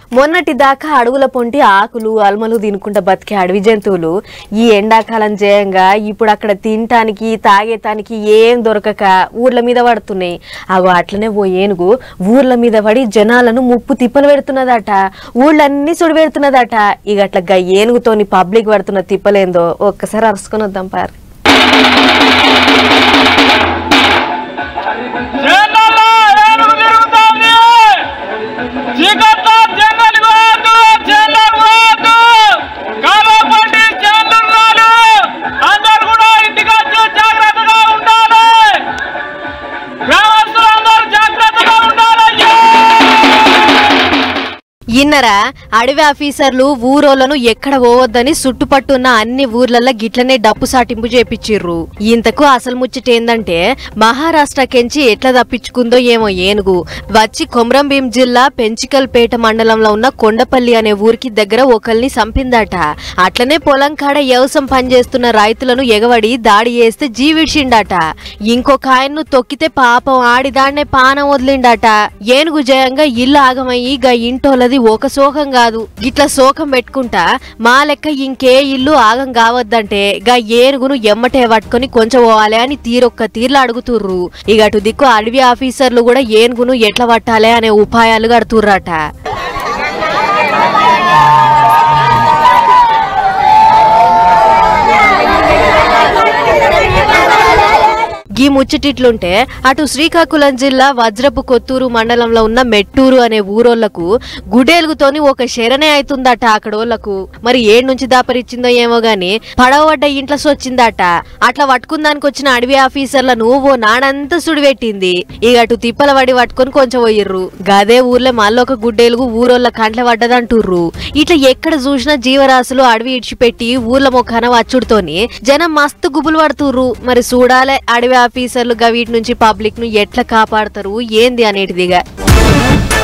మొన్నటి దాకా అడవుల పొంటి ఆకులు అల్మలు తినుకుంటా బతికే అడవి జంతువులు ఈ ఎండాకాలం జయంగా ఇప్పుడు అక్కడ తినటానికి తాగేటానికి ఏం దొరకక ఊర్ల మీద పడుతున్నాయి అగో అట్లనే ఓ ఏనుగు ఊర్ల మీద పడి జనాలను ముప్పు తిప్పలు పెడుతున్నదట ఊళ్ళన్నీ సుడి పెడుతున్నదట ఇక అట్లా గా ఏనుగుతోని పబ్లిక్ పడుతున్న తిప్పలేందో ఒక్కసారి అరుసుకొని వద్దాం పారు చేనుల్లో ఏనుగు తిరుగుతోంది. చీకట్లో జంగల్ పోవద్దు, చేనులోకి పోవద్దు. కాలువ పండి చేనులున్నారు. అందరూ కూడా ఇంటికి వచ్చి జాగ్రత్తగా ఉండాలి గ్రామస్తులందరూ జాగ్రత్తగా ఉండాలి ఇన్నరా అడవి ఆఫీసర్లు ఊరోళ్లను ఎక్కడ పోవద్దని చుట్టుపట్టున్న అన్ని ఊర్లలో గిట్లనే డప్పు సాటింపు చేపిచ్చిర్రు ఇంతకు అసలు ముచ్చట ఏందంటే మహారాష్ట్ర కెంచి ఎట్లా తప్పించుకుందో ఏమో ఏనుగు వచ్చి కొమరంభీం జిల్లా పెంచికల్పేట మండలంలో ఉన్న కొండపల్లి అనే ఊరికి దగ్గర ఒకరిని చంపిందట అట్లనే పొలం కాడ వ్యవసాయం పనిచేస్తున్న రైతులను ఎగవడి దాడి చేస్తే జీవిడ్చిండట ఇంకొక ఆయన్ను తొక్కితే పాపం ఆడిదాన్నే పానం వదిలిండట ఏనుగు జయంగా ఇల్లు ఆగమయ్యి గా ఇంటోలది ఒక శోకం కాదు గిట్ల శోకం పెట్టుకుంటా మా లెక్క ఇంకే ఇల్లు ఆగం కావద్దంటే గా ఏనుగును ఎమ్మటే పట్టుకొని కొంచెం పోవాలి అని తీరొక్క తీర్లు అడుగుతుర్రు ఇక అటు దిక్కు అడవి ఆఫీసర్లు కూడా ఏనుగును ఎట్లా పట్టాలి అనే ఉపాయాలు కడుతుర్రట గీ ముచ్చటిట్లుంటే అటు శ్రీకాకుళం జిల్లా వజ్రపు కొత్తూరు మండలంలో ఉన్న మెట్టూరు అనే ఊరోళ్లకు గుడేలుగుతోని ఒక శరణే అవుతుందట అక్కడోళ్లకు మరి ఏడు నుంచి దాపరిచ్చిందో ఏమో గాని పడవడ్డ ఇంట్లో సొచ్చిందట అట్లా పట్టుకుందానికి వచ్చిన అడవి ఆఫీసర్లను ఓ నాడంతా సుడిపెట్టింది ఇక అటు తిప్పల వడి పట్టుకొని కొంచెం పోయిర్రు గదే ఊర్లో మళ్ళీ ఒక గుడ్డేలుగు ఊరోళ్ళ కంట్ల పడ్డదంటుర్రు ఇట్లా ఎక్కడ చూసినా జీవరాశులు అడవి ఇడిచిపెట్టి ఊర్ల మొఖాన వచ్చుడుతోని జనం మస్తు గుబులు పడుతుర్రు మరి చూడాలే అడవి ఆఫీసర్లు గా వీటి నుంచి పబ్లిక్ ను ఎట్లా కాపాడతారు ఏంది అనేటిదిగా